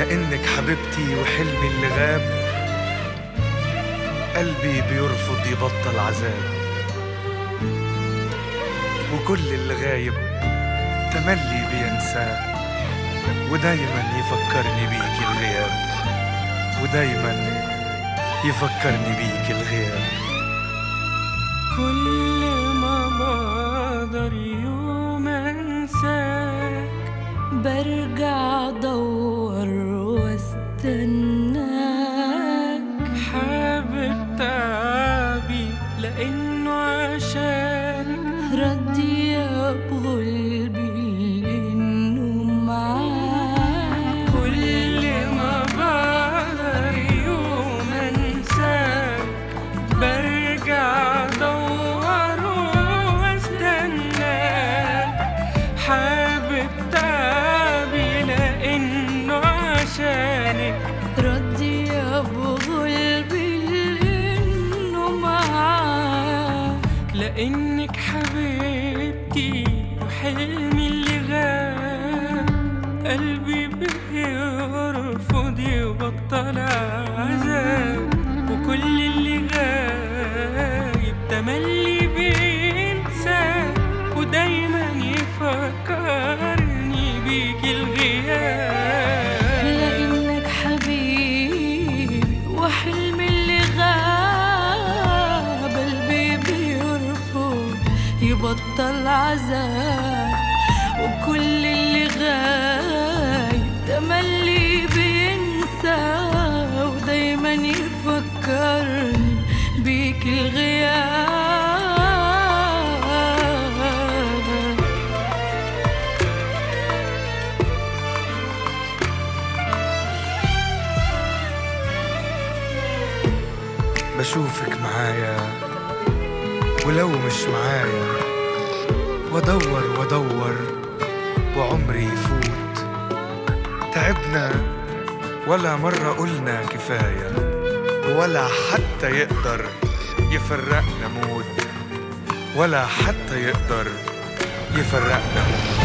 لأنك حبيبتي وحلمي اللي غاب قلبي بيرفض يبطل عذاب وكل اللي غايب تملي بينساه ودايما يفكرني بيك الغياب ودايما يفكرني بيك الغياب كل ما بقدر يوم انساك برجع ادور واستناك حابب تعبي لانه عشانك ردي بغلبي لانه معاك كل ما بقدر يوم انساك برجع ادور واستناك حابب تعبي لانه عشانك ردي بغلبي لانه معاك لانك حبيبتي وحلمي اللي غاب قلبي بيرفض يبطل عذاب وكل اللي غايب تملي بينسى ودايما يفكرني بيك الغياب لانك حبيبي وحلمي اللي غاب قلبي بيرفض يبطل عذاب وكل اللي غايب تملي بينسى ودايما يفكرني بيك الغياب بشوفك معايا ولو مش معايا وادور وادور وعمري يفوت تعبنا ولا مرة قلنا كفاية ولا حتى يقدر يفرقنا موت ولا حتى يقدر يفرقنا موت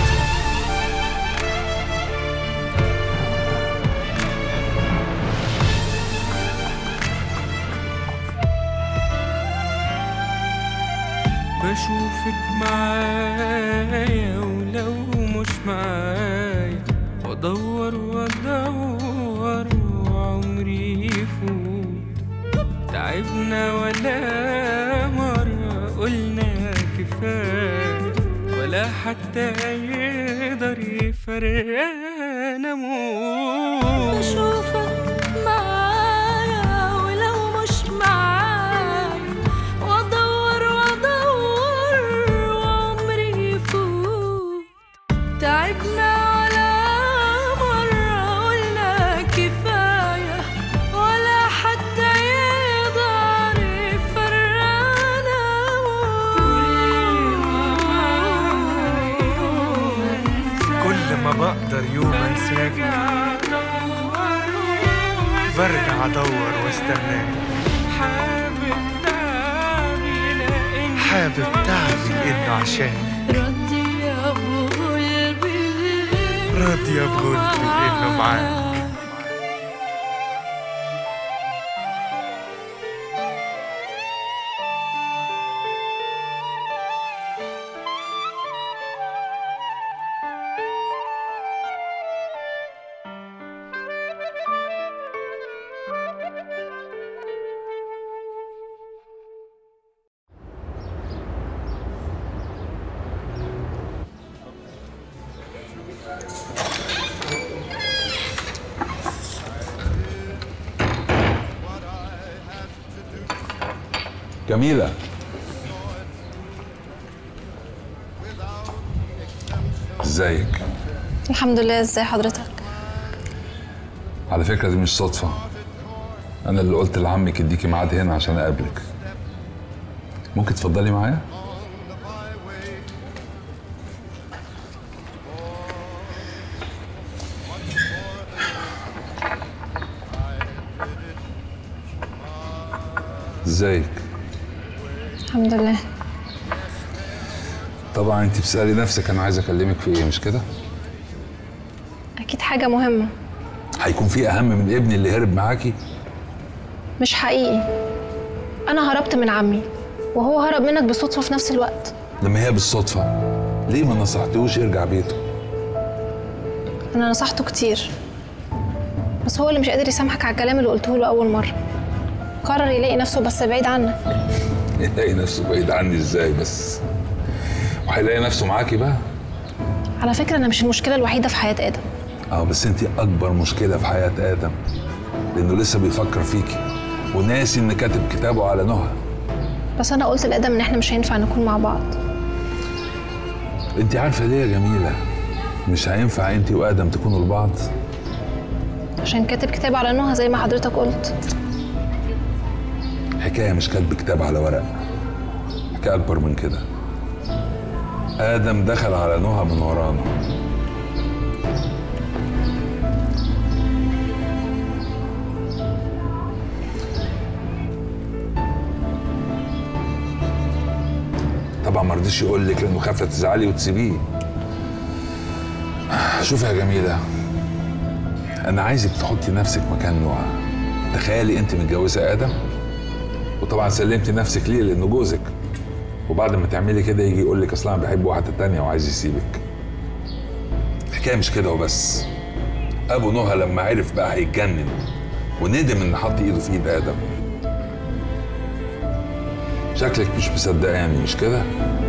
بشوفك معايا ولو مش معايا وادور وادور وعمري يفوت تعبنا ولا مرة قلنا كفاية ولا حتى يقدر يفرقنا موت بشوفك معايا ولو مش معايا وادور وادور وعمري يفوت تعبنا على مرة قلنا كفاية ولا حتى يقدر يفرقنا كل ما بقدر يوم انساك برجع ادور واستناك حابب تعبي لأن حابب تعبي لانه عشان ردي يا ابو قلبي راضية بغلبي لانه معاك جميلة ازيك الحمد لله ازاي حضرتك على فكرة دي مش صدفة أنا اللي قلت لعمك يديكي ميعاد هنا عشان أقابلك ممكن تفضلي معايا؟ ازيك؟ الحمد لله طبعا انت بتسألي نفسك أنا عايز أكلمك في إيه مش كده؟ اكيد حاجه مهمه هيكون في اهم من ابني اللي هرب معاكي مش حقيقي انا هربت من عمي وهو هرب منك بالصدفه في نفس الوقت لما هي بالصدفه ليه ما نصحتوش يرجع بيته انا نصحته كتير بس هو اللي مش قادر يسامحك على الكلام اللي قلته له اول مره قرر يلاقي نفسه بس بعيد عنك يلاقي نفسه بعيد عني ازاي بس وهيلاقي نفسه معاكي بقى على فكره انا مش المشكله الوحيده في حياه ادم اه بس انت اكبر مشكله في حياه ادم لانه لسه بيفكر فيكي وناسي ان كاتب كتابه على نهى بس انا قلت لادم ان احنا مش هينفع نكون مع بعض انت عارفه ليه يا جميله مش هينفع انت وادم تكونوا لبعض عشان كاتب كتاب على نهى زي ما حضرتك قلت حكايه مش كاتب كتاب على ورق حكايه اكبر من كده ادم دخل على نهى من ورانا طبعا ما رضيش يقول لك لانه خاف لا تزعلي وتسيبيه شوفي يا جميله انا عايزك تحطي نفسك مكان نهى تخيلي انت متجوزه ادم وطبعا سلمتي نفسك ليه لانه جوزك وبعد ما تعملي كده يجي يقول لك اصلا أنا بحب واحده تانية وعايز يسيبك الحكايه مش كده وبس ابو نهى لما عرف بقى هيتجنن وندم ان حط ايده في ايد ادم شكلك مش مصدقاني مش كده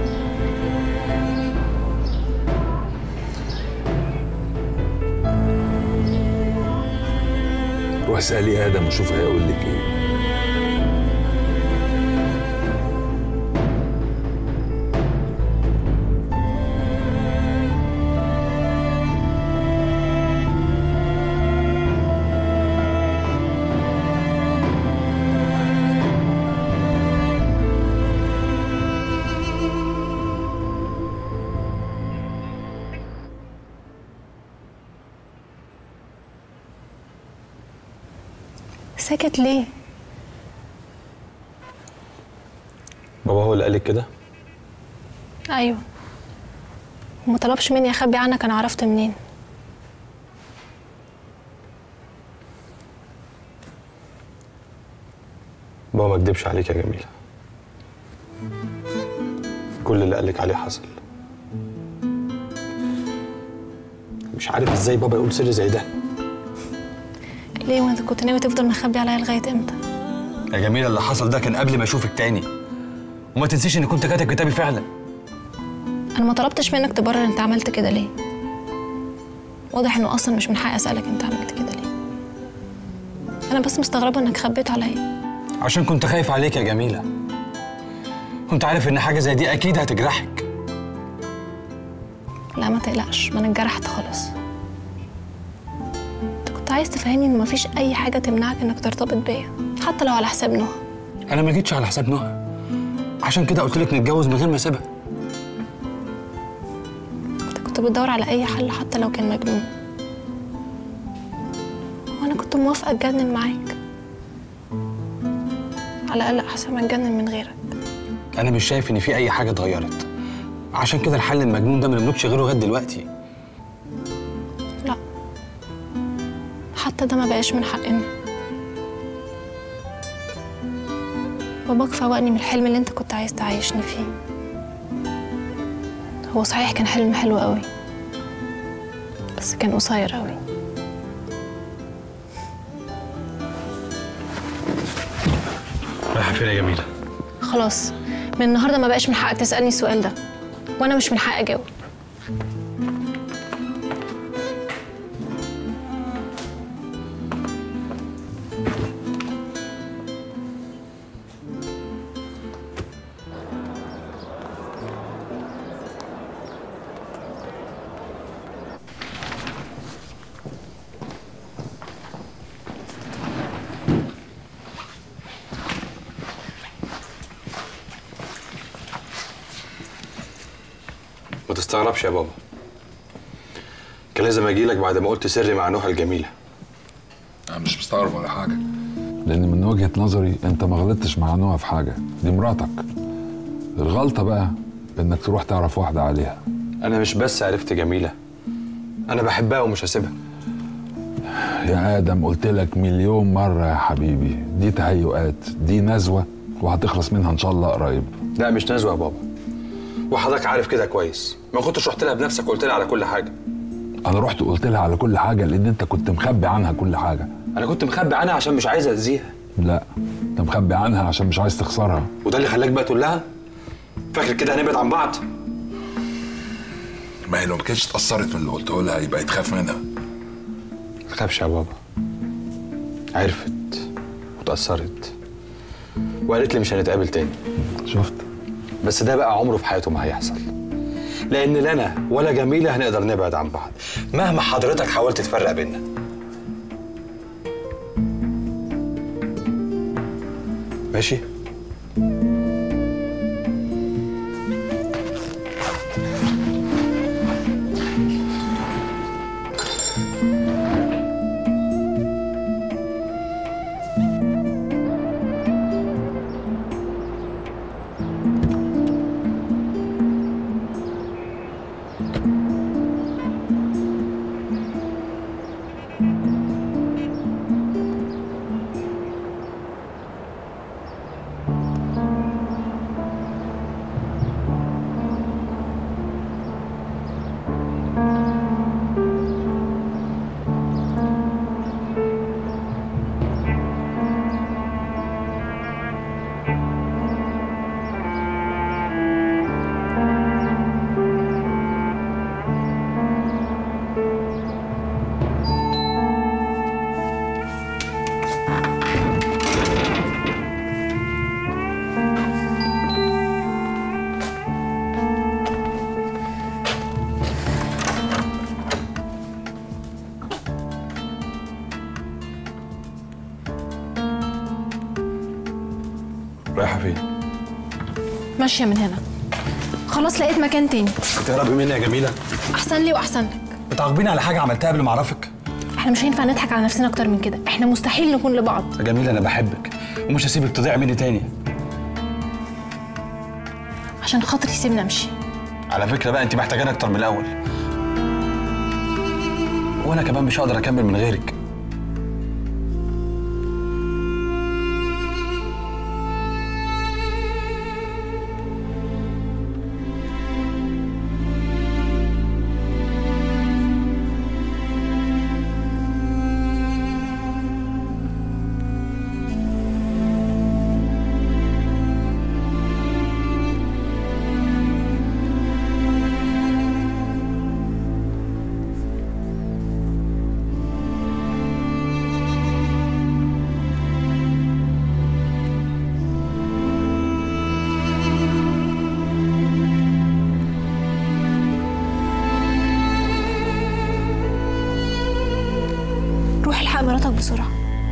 روح اسالي ادم وشوف هيقول لك ايه ساكت ليه بابا هو اللي قال لك كده ايوه وما طلبش مني اخبي عنك انا عرفت منين بابا ما كدبش عليك يا جميلة كل اللي قالك عليه حصل مش عارف ازاي بابا يقول سر زي ده ليه وانت كنت ناوي تفضل مخبي عليا لغايه امتى يا جميلة اللي حصل ده كان قبل ما اشوفك تاني وما تنسيش اني كنت كاتب كتابي فعلا انا ما طلبتش منك تبرر انت عملت كده ليه واضح انه اصلا مش من حقي اسالك انت عملت كده ليه انا بس مستغربه انك خبيت عليا عشان كنت خايف عليك يا جميلة كنت عارف ان حاجة زي دي اكيد هتجرحك لا ما تقلقش ما انا اتجرحت خلاص انت كنت عايز تفهمني ان مفيش اي حاجه تمنعك انك ترتبط بيا حتى لو على حساب نهى انا ما جيتش على حساب نهى عشان كده قلت لك نتجوز من غير ما اسيبها انت كنت بتدور على اي حل حتى لو كان مجنون وانا كنت موافقه اتجنن معاك على الاقل احسن ما اتجنن من غيرك انا مش شايف ان في اي حاجه اتغيرت عشان كده الحل المجنون ده ما نملكش غيره لغايه دلوقتي لا حتى ده ما بقاش من حقنا باباك فوقني من الحلم اللي انت كنت عايز تعيشني فيه هو صحيح كان حلم حلو قوي بس كان قصير قوي رايحه فين يا جميله خلاص من النهارده ما بقاش من حقك تسالني السؤال ده وانا مش من حقي اجاوب ما تستغربش يا بابا كان لازم اجي لك بعد ما قلت سري مع نهى الجميله انا مش مستغرب ولا حاجه لان من وجهه نظري انت ما غلطتش مع نوع في حاجه دي مراتك الغلطه بقى انك تروح تعرف واحده عليها انا مش بس عرفت جميله انا بحبها ومش هسيبها يا ادم قلت لك مليون مره يا حبيبي دي تهيؤات دي نزوه وهتخلص منها ان شاء الله قريب لا مش نزوه يا بابا وحضرتك عارف كده كويس ما كنتش رحت لها بنفسك وقلت لها على كل حاجه انا رحت قلت لها على كل حاجه لان انت كنت مخبي عنها كل حاجه انا كنت مخبي عنها عشان مش عايز اذيها لا انت مخبي عنها عشان مش عايز تخسرها وده اللي خلاك بقى تقول لها فاكر كده هنبعد عن بعض ما هي لو ما كانتش اتاثرت من اللي قلته لها يبقى تخاف منها ما تخافش يا بابا عرفت وتأثرت وقالت لي مش هنتقابل تاني شفت بس ده بقى عمره في حياته ما هيحصل لان لا انا ولا جميله هنقدر نبعد عن بعض مهما حضرتك حاولت تفرق بينا ماشي رايحه فين ماشيه من هنا خلاص لقيت مكان تاني تهربي مني يا جميله احسن لي واحسن لك بتعاقبيني على حاجه عملتها قبل ما اعرفك احنا مش هينفع نضحك على نفسنا اكتر من كده احنا مستحيل نكون لبعض يا جميله انا بحبك ومش هسيبك تضيع مني تاني عشان خاطري سيبنا امشي على فكره بقى انت محتاجاني اكتر من الاول وانا كمان مش هقدر اكمل من غيرك روح الحق مراتك بسرعه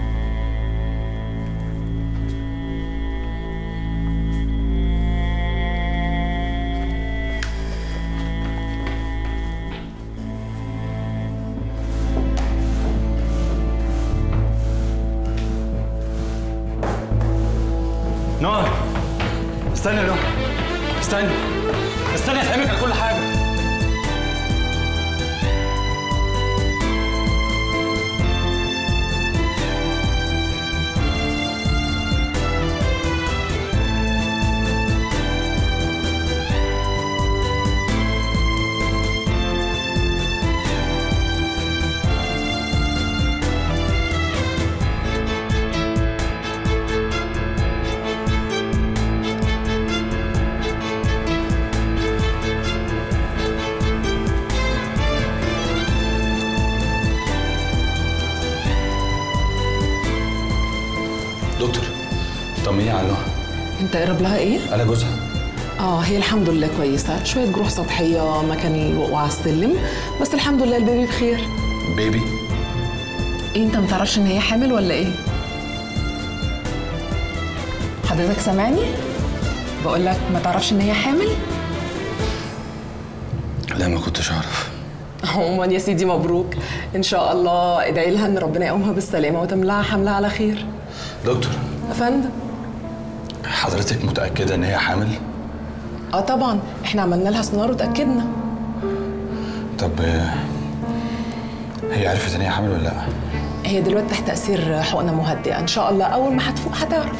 نور استنى يا نور استنى استنى افهمك على كل حاجه دكتور طمني على نور انت قرب لها ايه؟ انا جوزها اه هي الحمد لله كويسه شويه جروح سطحيه مكان الوقوع على السلم بس الحمد لله البيبي بخير بيبي ايه انت ما تعرفش ان هي حامل ولا ايه حضرتك سامعني بقول لك ما تعرفش ان هي حامل لا ما كنتش اعرف عموما يا سيدي مبروك ان شاء الله ادعي لها ان ربنا يقومها بالسلامه وتملها حملها على خير دكتور يا فندم حضرتك متاكده ان هي حامل اه طبعا احنا عملنا لها سونار وتاكدنا طب آه، هي عرفت ان هي حامل ولا لا هي دلوقتي تحت تاثير حقنه مهدئه ان شاء الله اول ما هتفوق هتعرف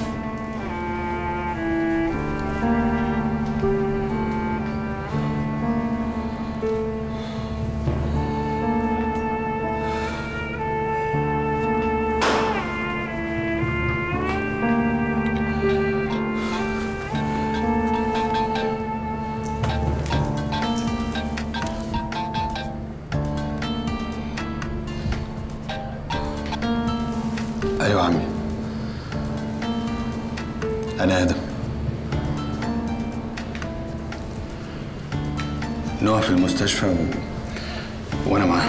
ايوه يا عمي انا ادم نوع في المستشفى و... وانا معاه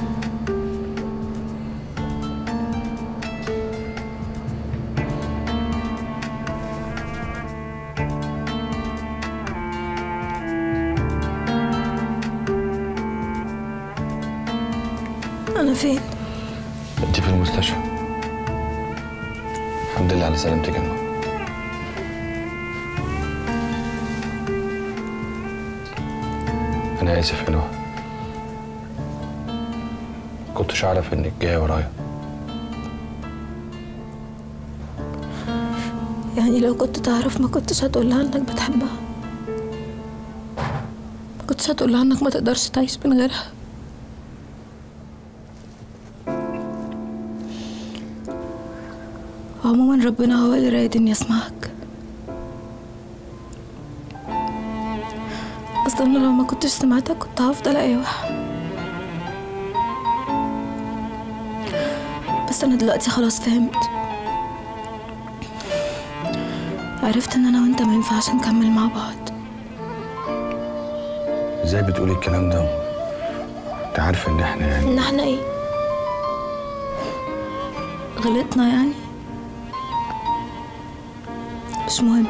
أنا فين؟ انت في المستشفى الحمد لله على سلامتك يا نوع انا اسف يا نوع كنتش اعرف انك جايه ورايا يعني لو كنت تعرف ما كنتش هتقولها إنك بتحبها ما كنتش هتقولها إنك ما تقدرش تعيش من غيرها عموما ربنا هو اللي رايد إني أسمعك أصلا أنا لو ما كنتش سمعتك كنت هفضل أيوح بس أنا دلوقتي خلاص فهمت عرفت ان انا وانت ما ينفعش نكمل مع بعض ازاي بتقولي الكلام ده انت عارفه ان احنا يعني ان احنا ايه غلطنا يعني مش مهم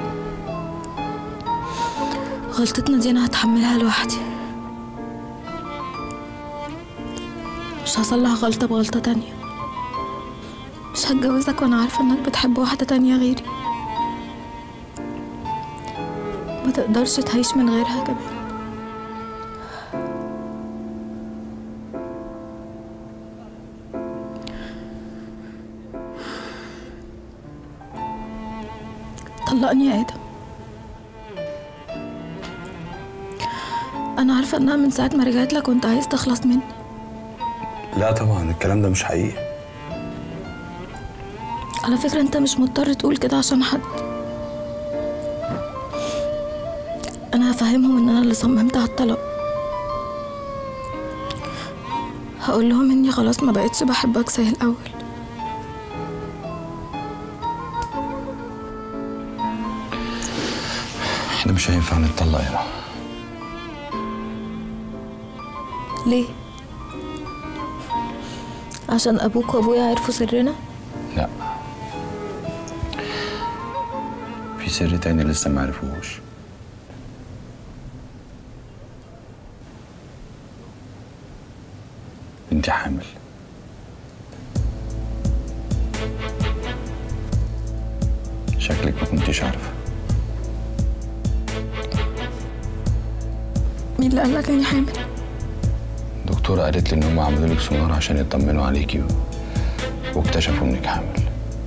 غلطتنا دي انا هتحملها لوحدي مش هصلح غلطة بغلطة تانية مش هتجوزك وانا عارفة انك بتحب واحدة تانية غيري ما تقدرش تعيش من غيرها كمان طلقني يا ادم انا عارفه انها من ساعه ما رجعت لك وانت عايز تخلص مني لا طبعا الكلام ده مش حقيقي على فكره انت مش مضطر تقول كده عشان حد انا هفهمهم ان انا اللي صممت على الطلاق هقول لهم اني خلاص ما بقتش بحبك زي الاول احنا مش هينفع نتطلق هنا ليه عشان ابوك وابويا عرفوا سرنا لا في سر تاني لسه ما عرفوش انت حامل شكلك ما كنتيش عارفه مين اللي قالك اني حامل الدكتورة قالت لي ان هم عملوا لك سونار عشان يطمنوا عليكي و... واكتشفوا انك حامل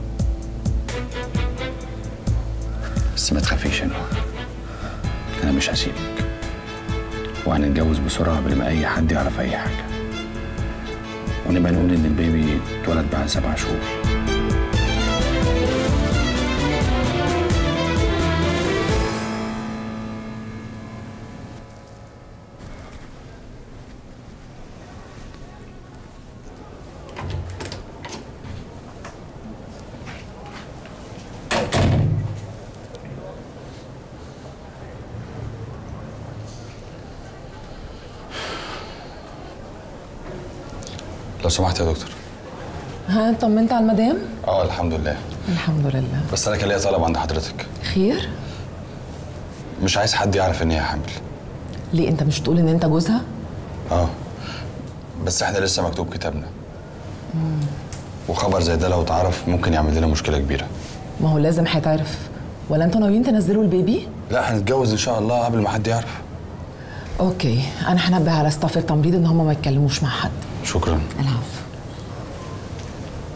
بس ما تخافيش يا نوع انا مش هسيبك وهنتجوز بسرعة قبل ما اي حد يعرف اي حاجة ونبقى نقول ان البيبي اتولد بعد سبع شهور لو سمحت يا دكتور ها طمنت على المدام اه الحمد لله الحمد لله بس انا كان ليا طلب عند حضرتك خير مش عايز حد يعرف ان هي حامل ليه انت مش تقول ان انت جوزها اه بس احنا لسه مكتوب كتابنا وخبر زي ده لو اتعرف ممكن يعمل لنا مشكله كبيره ما هو لازم هيتعرف ولا انتوا ناويين تنزلوا البيبي لا هنتجوز ان شاء الله قبل ما حد يعرف اوكي انا هنبه على ستاف التمريض ان هم ما يتكلموش مع حد شكرا العفو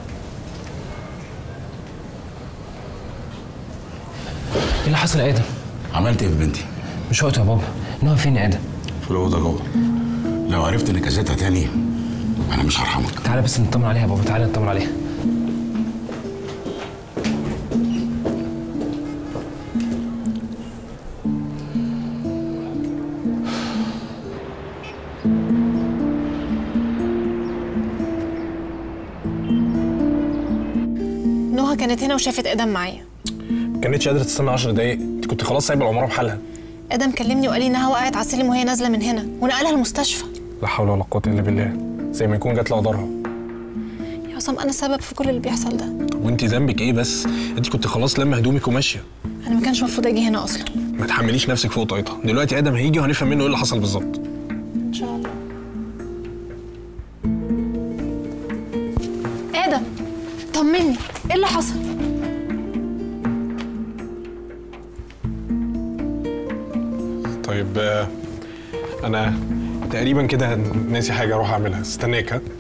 ايه اللي حصل يا ادم؟ عملت ايه في بنتي؟ مش وقته يا بابا نهى فين يا ادم؟ في الاوضه جوه لو عرفت انك اذيتها تاني انا مش هرحمك تعالى بس نطمن عليها يا بابا تعالى نطمن عليها نهى كانت هنا وشافت ادم معايا كانتش قادره تستنى 10 دقايق انت كنت خلاص سايبه العماره بحالها ادم كلمني وقال لي انها وقعت على السلم وهي نازله من هنا ونقلها المستشفى لا حول ولا قوه الا بالله زي ما يكون جات لها ضرها يا عصام انا سبب في كل اللي بيحصل ده وانت ذنبك ايه بس انت كنت خلاص لما هدومك وماشيه انا ما كانش المفروض اجي هنا اصلا ما تحمليش نفسك فوق طاقتها دلوقتي ادم هيجي وهنفهم منه ايه اللي حصل بالظبط ان شاء الله ادم طمني ايه اللي حصل طيب آه، انا تقريبا كده ناسي حاجه اروح اعملها استناك ها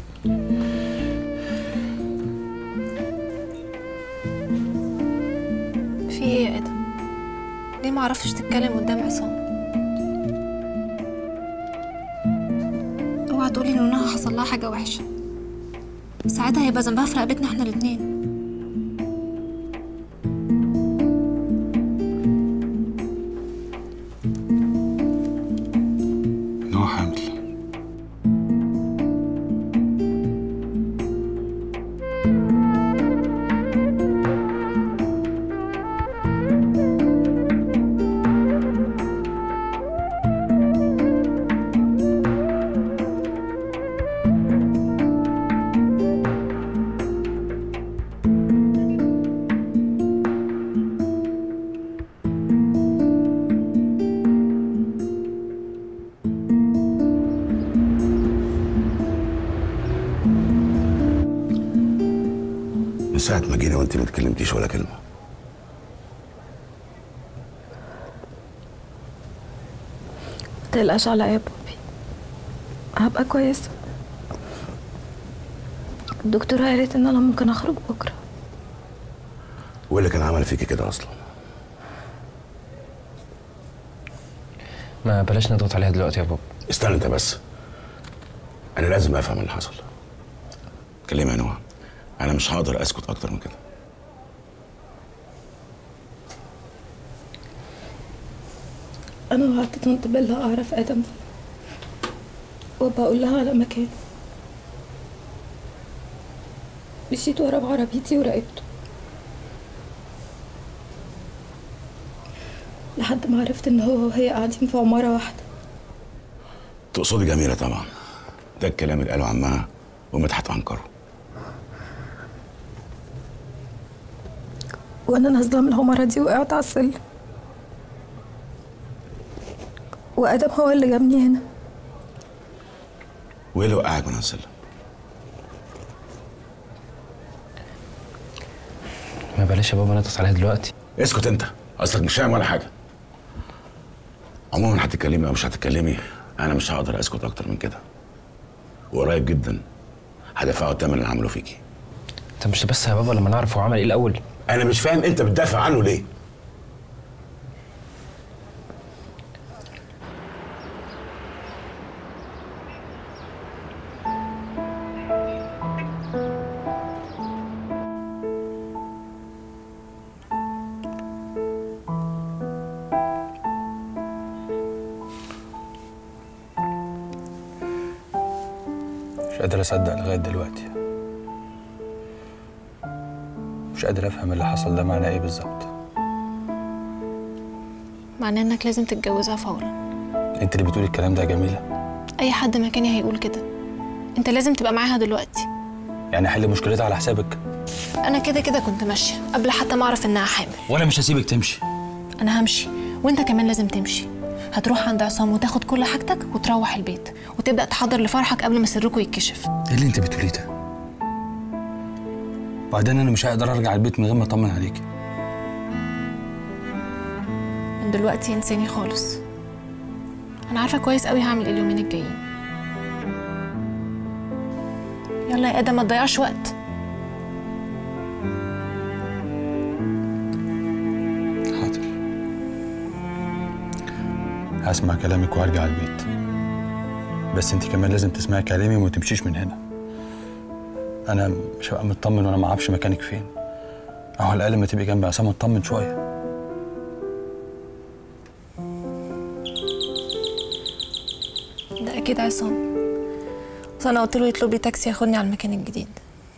في ايه يا ادم ليه ما عرفتش تتكلم قدام عصام اوعى تقولي ان نهى حصل لها حاجه وحشه ساعتها هيبقى ذنبها في رقبتنا احنا الاتنين نوع حامل من ساعة ما جينا وانت ما اتكلمتيش ولا كلمة متقلقش عليا يا بابي هبقى كويسة الدكتورة قالت ان انا ممكن اخرج بكرة وايه اللي كان عمل فيكي كده اصلا ما بلاش نضغط عليها دلوقتي يا بابا استنى انت بس انا لازم افهم اللي حصل كلمة يا نوع انا مش هقدر اسكت اكتر من كده انا وعدت طنط بيلا اعرف ادم وبقول لها على مكان مشيت ورا بعربيتي وراقبته لحد ما عرفت ان هو وهي قاعدين في عمارة واحدة تقصدي جميلة طبعا ده الكلام اللي قاله عمها ومدحت عنكره وانا نازلة من العمارة دي وقعت على السلم وادم هو اللي جابني هنا وايه اللي وقعك من على السلم ما بلاش يا بابا نضغط عليها دلوقتي اسكت انت اصلك مش فاهم ولا حاجه عموما هتتكلمي او مش هتتكلمي انا مش هقدر اسكت اكتر من كده وقريب جدا هدفعوا الثمن اللي عملوه فيكي طب مش بس يا بابا لما نعرف هو عمل ايه الاول انا مش فاهم انت بتدافع عنه ليه مش قادر اصدق لغايه دلوقتي مش قادر افهم اللي حصل ده معناه ايه بالظبط معناه انك لازم تتجوزها فورا انت اللي بتقولي الكلام ده يا جميله اي حد مكاني هيقول كده انت لازم تبقى معاها دلوقتي يعني احل مشكلتها على حسابك انا كده كده كنت ماشيه قبل حتى ما اعرف انها حامل وانا مش هسيبك تمشي انا همشي وانت كمان لازم تمشي هتروح عند عصام وتاخد كل حاجتك وتروح البيت وتبدا تحضر لفرحك قبل ما سركم يتكشف ايه اللي انت بتقوليه ده وبعدين انا مش هقدر ارجع البيت من غير ما اطمن عليكي من دلوقتي انساني خالص انا عارفه كويس قوي هعمل ايه اليومين الجايين يلا يا ادم ما تضيعش وقت هسمع كلامك وهرجع البيت بس انت كمان لازم تسمعي كلامي وما تمشيش من هنا انا مش هبقى مطمن وانا ما اعرفش مكانك فين او على الاقل ما تبقي جنبي عشان اطمن شويه ده اكيد عصام بس انا قلت له يطلب لي تاكسي ياخدني على المكان الجديد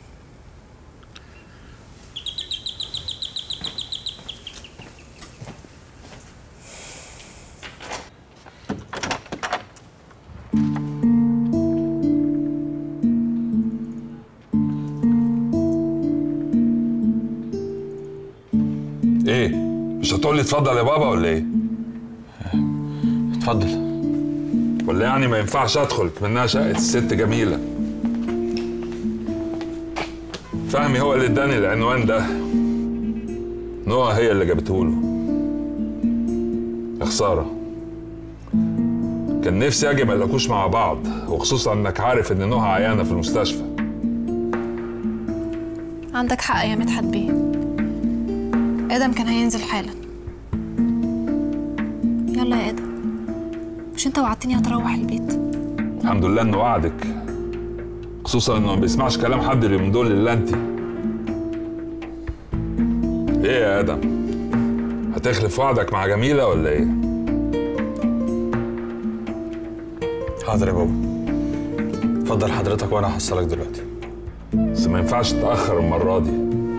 ايه مش هتقول لي اتفضل يا بابا ولا ايه اتفضل ولا يعني ما ينفعش ادخل منها شقه الست جميله فهمي هو اللي اداني العنوان ده نوع هي اللي جابته له يا خساره كان نفسي اجي ما نلاقوش مع بعض وخصوصا انك عارف ان نوها عيانه في المستشفى عندك حق يا مدحت بيه ادم كان هينزل حالا يلا يا ادم مش انت وعدتني هتروح البيت الحمد لله انه وعدك خصوصا انه ما بيسمعش كلام حد اليومين دول الا انت ايه يا ادم هتخلف وعدك مع جميله ولا ايه حاضر يا بابا اتفضل حضرتك وانا هحصلك دلوقتي بس ما ينفعش تتاخر المره دي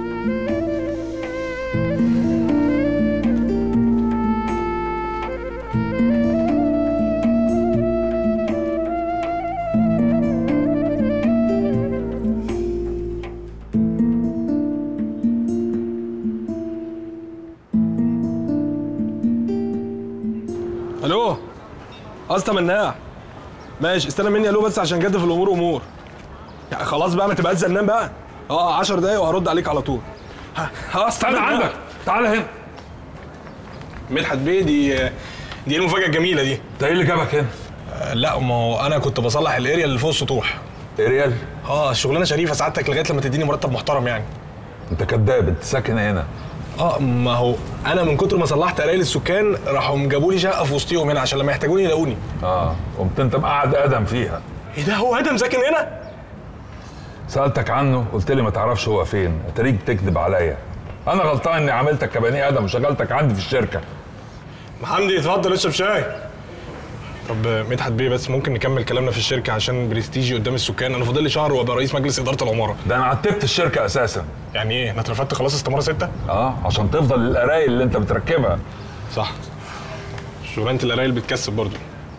الو اسطى مناع ماشي استنى مني الو بس عشان جد في الامور امور يعني خلاص بقى ما تبقى تنزل نام بقى اه 10 دقايق وهرد عليك على طول ها ها استنى تعالى عندك تعالى هنا مدحت بيه دي دي المفاجاه الجميله دي انت ايه اللي جابك هنا آه، لا ما هو انا كنت بصلح الاريا اللي فوق السطوح اريال اه الشغلانه شريفه سعادتك لغايه لما تديني مرتب محترم يعني انت كداب انت ساكن هنا اه ما هو انا من كتر ما صلحت اريا للسكان راحوا جابوا لي شقه في وسطيهم هنا عشان لما يحتاجوني يلاقوني اه قمت انت مقعد ادم فيها ايه ده هو ادم ساكن هنا سالتك عنه قلت لي ما تعرفش هو فين اتاريك بتكذب عليا انا غلطان اني عملتك كبني ادم وشغلتك عندي في الشركه محمدي اتفضل اشرب شاي طب مدحت بيه بس ممكن نكمل كلامنا في الشركه عشان برستيجي قدام السكان انا فاضل لي شهر وابقى رئيس مجلس اداره العماره ده انا عتبت الشركه اساسا يعني ايه انا اترفدت خلاص استماره سته اه عشان تفضل القرايل اللي انت بتركبها صح شغلانه القرايل بتكسب برضو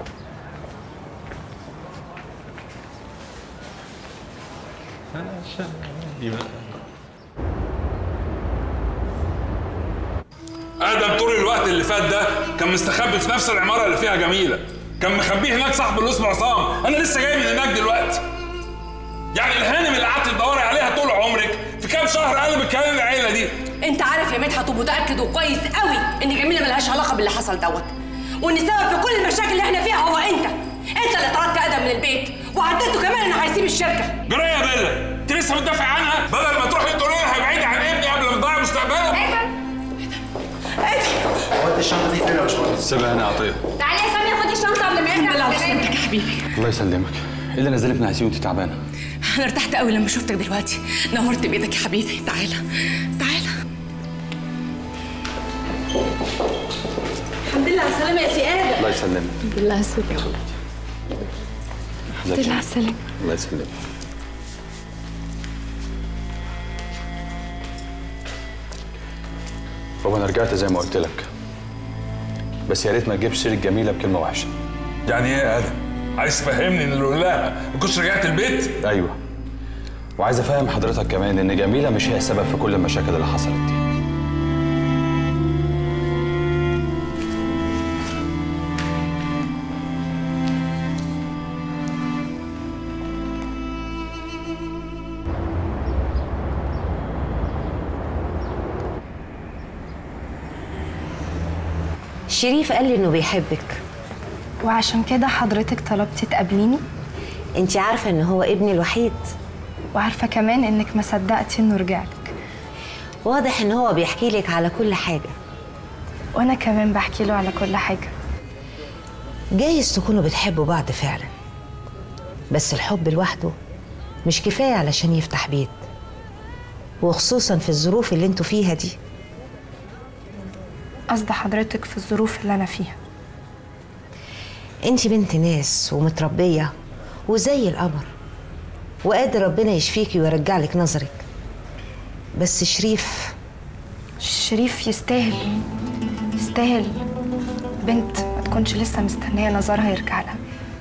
ادم طول الوقت اللي فات ده كان مستخبي في نفس العماره اللي فيها جميله كان مخبيه هناك صاحب اللي اسمه عصام انا لسه جاي من هناك دلوقتي يعني الهانم اللي قعدت تدوري عليها طول عمرك في كام شهر قلب كيان العيله دي انت عارف يا مدحت ومتاكد وكويس قوي ان جميله ملهاش علاقه باللي حصل دوت وان السبب في كل المشاكل اللي احنا فيها هو انت انت اللي طردت ادم من البيت وعدلته كمان انه هيسيب الشركه جرى يا بيلا انت لسه بتدافع عنها بدل ما تروحي تقولي لها ابعدي عن ابني قبل ما تضيع مستقبله ودي الشنطه دي فين يا باشمهندس؟ سيبها هنا عطيه تعالي يا ساميه خدي الشنطه قبل ما يرجع بالله عليك يا حبيبي الله يسلمك ايه اللي نزلك من عسير وانت تعبانه؟ انا ارتحت قوي لما شفتك دلوقتي نورت بايدك يا حبيبي تعالى تعالى الحمد لله على السلامه يا سي ادم الله يسلمك الحمد لله على السلامه الحمد لله على السلامه الله يسلمك بابا انا رجعت زي ما قلت لك بس يا ريت ما تجيبش سيره جميله بكلمه وحشه يعني ايه يا ادم عايز تفهمني ان اللي لها ما كنتش رجعت البيت ايوه وعايز افهم حضرتك كمان ان جميله مش هي السبب في كل المشاكل اللي حصلت دي شريف قال لي انه بيحبك وعشان كده حضرتك طلبتي تقابليني انت عارفه ان هو ابني الوحيد وعارفه كمان انك ما صدقتي انه رجعلك واضح ان هو بيحكي لك على كل حاجه وانا كمان بحكي له على كل حاجه جايز تكونوا بتحبوا بعض فعلا بس الحب لوحده مش كفاية علشان يفتح بيت وخصوصا في الظروف اللي انتوا فيها دي قصد حضرتك في الظروف اللي أنا فيها انت بنت ناس ومتربية وزي القمر وقادر ربنا يشفيكي ويرجع لك نظرك بس شريف شريف يستاهل يستاهل بنت ما تكونش لسه مستنية نظرها يرجع لها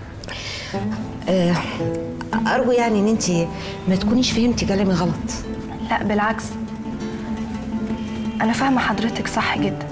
آه أرجو يعني إن أنت ما تكونيش فهمتي كلامي غلط لا بالعكس أنا فاهمة حضرتك صح جدا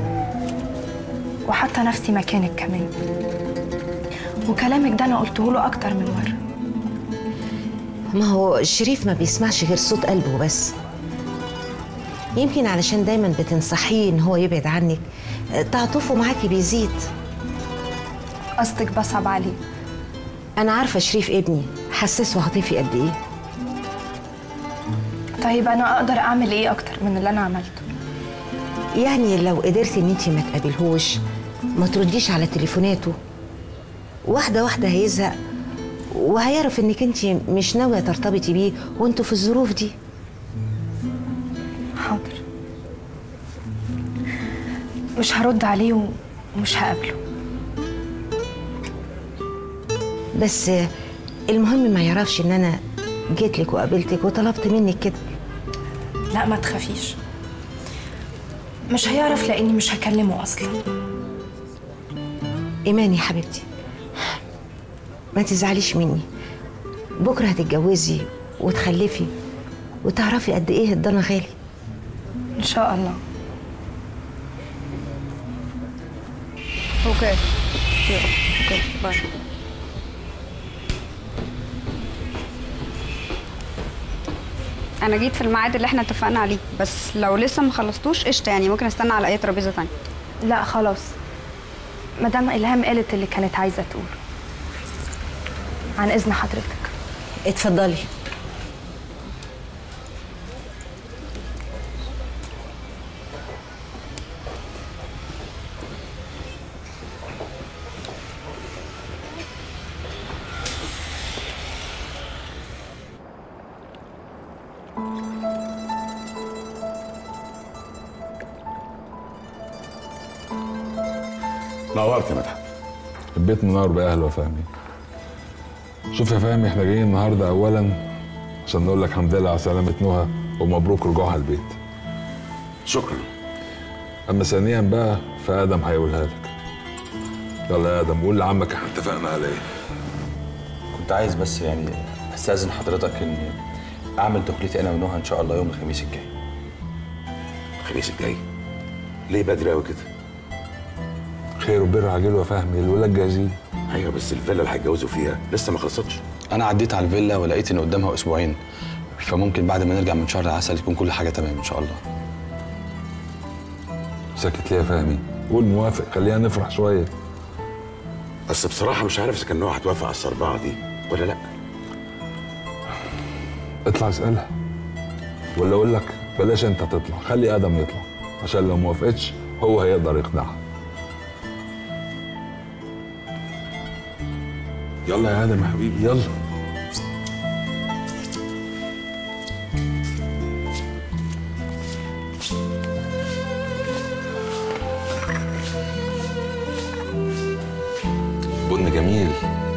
وحاطة نفسي مكانك كمان وكلامك ده أنا قلته له أكتر من مرة ما هو شريف ما بيسمعش غير صوت قلبه بس يمكن علشان دايما بتنصحيه ان هو يبعد عنك آه، تعاطفه معاكي بيزيد قصدك بصعب عليه انا عارفه شريف ابني حسسه عاطفي قد ايه طيب أنا أقدر أعمل إيه أكتر من اللي أنا عملته يعني لو قدرتي ان انت ما تقابلهوش ما ترديش على تليفوناته واحده واحده هيزهق وهيعرف انك انت مش ناويه ترتبطي بيه وانتوا في الظروف دي حاضر مش هرد عليه و- ومش هقابله بس آه، المهم ما يعرفش ان انا جيت لك وقابلتك وطلبت منك كده لا ما تخافيش مش هيعرف لاني مش هكلمه اصلا ايمان يا حبيبتي ما تزعليش مني بكره هتتجوزي وتخلفي وتعرفي قد ايه الضنا غالي ان شاء الله اوكي يلا اوكي باي انا جيت في الميعاد اللي احنا اتفقنا عليه بس لو لسه ما خلصتوش قشطه يعني ممكن استنى على اي ترابيزه تانية لا خلاص مدام الهام قالت اللي كانت عايزه تقول عن اذن حضرتك اتفضلي نورت يا مدحت البيت منور باهله يا فهمي شوف يا فهمي احنا جايين النهارده اولا عشان نقول لك الحمد لله على سلامه نهى ومبروك رجوعها البيت شكرا اما ثانيا بقى فادم هيقولها لك يلا يا ادم قول لعمك احنا اتفقنا على ايه كنت عايز بس يعني استاذن حضرتك ان اعمل دخلتي انا ونهى ان شاء الله يوم الخميس الجاي الخميس الجاي ليه بدري قوي كده خير وبر عاجل يا فهمي الولاد جاهزين ايوه بس الفيلا اللي هيتجوزوا فيها لسه ما خلصتش انا عديت على الفيلا ولقيت ان قدامها اسبوعين فممكن بعد ما نرجع من شهر العسل يكون كل حاجه تمام ان شاء الله ساكت ليه يا فهمي قول موافق خلينا نفرح شويه بس بصراحه مش عارف اذا كان نوع هتوافق على الصربعه دي ولا لا اطلع اسالها ولا اقول لك بلاش انت تطلع خلي ادم يطلع عشان لو موافقتش هو هيقدر يقنعها يلا يا ادم يا حبيبي يلا بن جميل